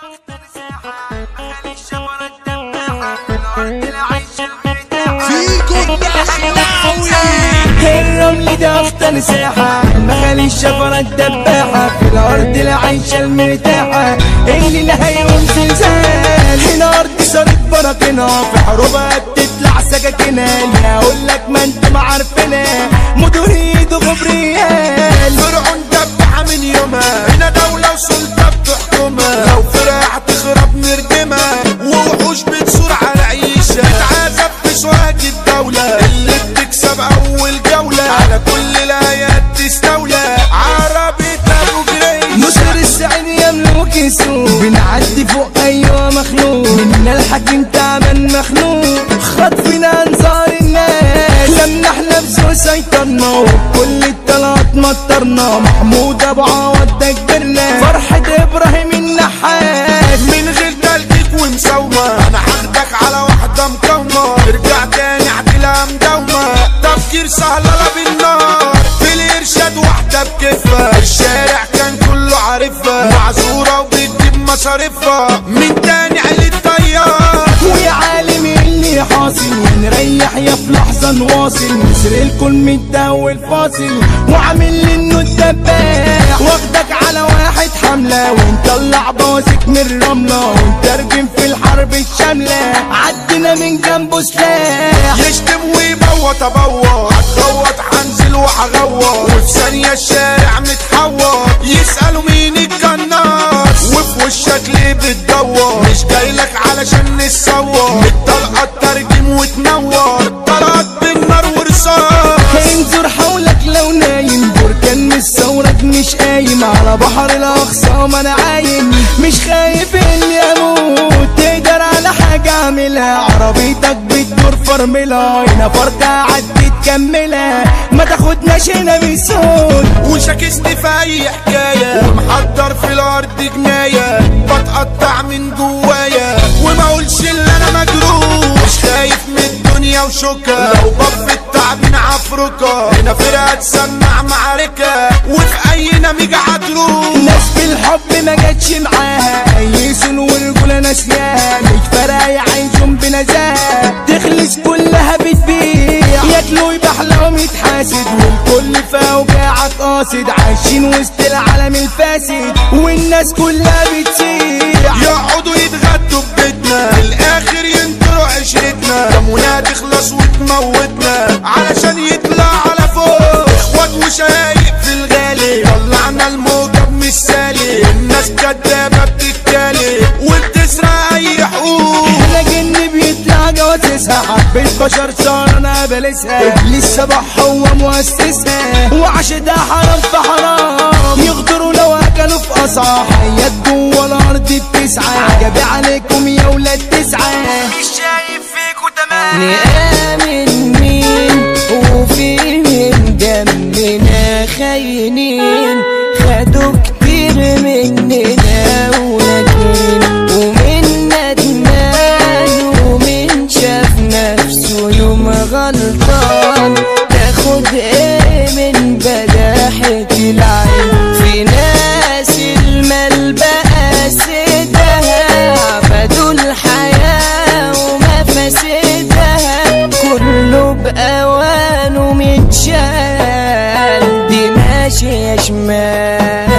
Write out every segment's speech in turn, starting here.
اختار ساحة مخالي الشمرة الدباحة في الارض العيش المرتاحة فيكم دخلاوي الرمل ده اختار ساحة مخالي الشفرة الدباحة في الارض العيشة المرتاحة اللي لا هيقوم زلزال هنا ارض صارت براكنها في حروبها بتطلع سكاكينها اللي هقول لك ما انت ما عارفنا مدور ايده غبريال فرعون دبحة من يومها هنا دولة وسلطة بتحكمها لو فرع هتخرب نردمها ووحوش بتصور على عيشة تتعذب في سواق الدولة اللي بتكسب أول جولة على كل الآيات تستولى عربي أبو جريش نصر السعيد يملك السوق بنعدي فوق ايوه مخلوق منا الحكيم تعبان مخنوق خطفنا انظار الناس لما احنا بسوق سيطرنا وكل الطلعات مطرنا محمود ابو عوض ده كبرنا فرحة ابراهيم النحاس من غير تلكيك ومساومة أنا هاخدك على واحدة مقاومة ارجع تاني اعدلها مداومة تفكير سهل لا بالنار في الإرشاد واحدة بكفة الشارع كان كله عارفها معذورة وبتجيب مصاريفها من تاني علي الطيار ويا عالم اللي حاصل ونريح يا في لحظة نواصل مصر الكل متداول فاصل وعامل لي انه الدباح واخدك على واحد حملة ونطلع بواسك من الرملة ونترجم في الحرب الشاملة عدنا من جنبه سلاح يشتم ويبوط ابوط هتغوط هنزل وهغوط وفي ثانية الشارع متحوط يسألوا مين القناص وفي وشك ليه بتدور مش جايلك علشان نتصور الطلقة ترجم وتنور طلقت بالنار ورصاص انظر حولك لو نايم بركان مش ثورك مش قايم على بحر الاقصى ما انا عايم مش خايف اني اموت تقدر على حاجة اعملها عربيتك بتدور فرملها هنا فرقة عدت تكملها ما تاخدناش هنا بصوت وشاكسني في اي حكاية ومحضر في الارض جناية بتقطع من جوايا وما اقولش اللي انا مجروح مش خايف من الدنيا وشوكة لو بف التعبين عفركة هنا فرقة تسمع معركة وفي اي نميجة هتروح ناس في الحب ما جاتش معاها ايسون ورجولة ناسياها مش فارقة يعيشون بنزاهة تخلص كلها بتبيع ياكلوا يبحلقوا يتحاسد والكل في اوجاعك قاصد عايشين وسط العالم الفاسد والناس كلها بتسيح يقعدوا يتغدوا ببيتنا في الاخر ينطروا عشرتنا دمنا تخلص وتموتنا علشان يطلع على فوق اخوات وشايق في الغالي طلعنا الموجة مش سالي الناس كدابة بتتكالي وبتسرق اي حقوق احنا جن بيطلع جواسسها حبة بشر صار انا بلسها ابليس صباح هو مؤسسها وعشتها حرام في حرام يغدروا لو اكلوا في قصعة حيات جوه الارض بتسعى عجبي عليكم يا ولاد تسعى مش شايف فيكوا تمام نآمن مين وفيهم دمنا خاينين خدوا كتير مننا ولكن ومن ندمان ومن شاف نفسه يوم غلطان تاخد ايه من بداحة العين في ناس المال بقى سدها عبدوا الحياة ومفاسدها كله بأوانه متشال دي ماشية شمال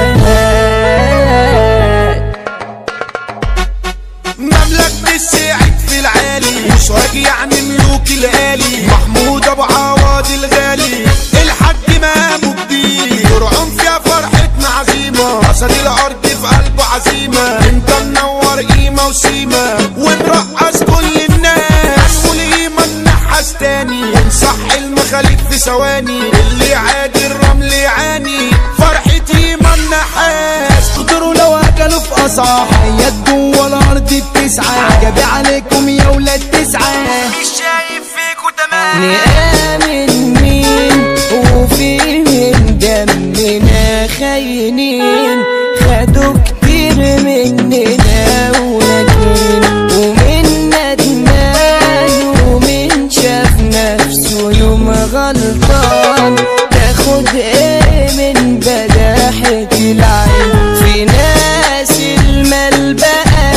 مملكة السعيد في العالي وسراج يعني ملوك الآلي محمود أبو عواد الغالي الحاج مامو جديد فرعون فيها فرحتنا عزيمة أسد الأرض في قلبه عزيمة انت منور قيمة وسيمة ومرقص كل الناس والقيمة النحاس تاني ونصح المخاليف في ثواني اللي عادي الرمل يعاني فرحتي ما النحاس يغدروا لو اكلوا في قصعة حيات جوه الارض بتسعى عجبي عليكم يا ولاد تسعى مش شايف فيكوا تمام نآمن مين وفيهم دمنا خاينين خدوا كتير مننا ولكن ومن ندمان ومن شاف نفسه يوم غلطان تاخد ايه من بداحة العين في ناس المال بقى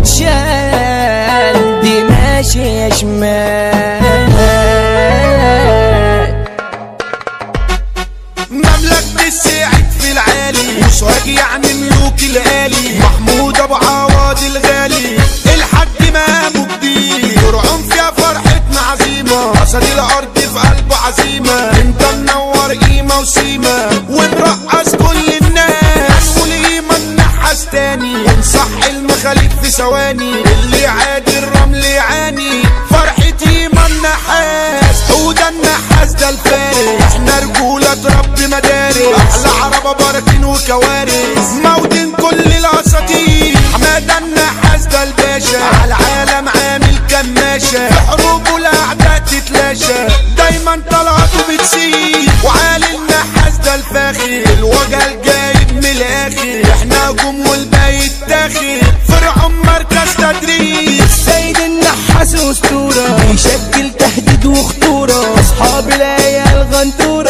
تتشال دي ماشية شمال مملكة السعيد في العالي وسواج يعني ملوك الآلي محمود أبو عواد الغالي الحاج مامو جديد فرعون فيها فرحتنا عزيمة أسد الأرض في قلبه عزيمة انت منور قيمة وسيمة ومرقص كل الناس والقيمة النحاس تاني ونصح المخاليف في ثواني اللي عادي الرمل يعاني فرحتي ما النحاس حوده النحاس ده الفارس احنا رجولة رب مدارس احلى عربة براكين وكوارث موتين كل الاساطير حمادة النحاس ده الباشا على العالم عامل كماشة في حروبه الاعداء تتلاشى دايما طلعته بتسيب وعالي النحاس ده الفاخر الوجه الجايب من الاخر احنا هجوم والباقي التاخر فرعون مركز تدريب السيد النحاس اسطورة بيشكل تهديد وخطورة اصحاب العيال غنطورة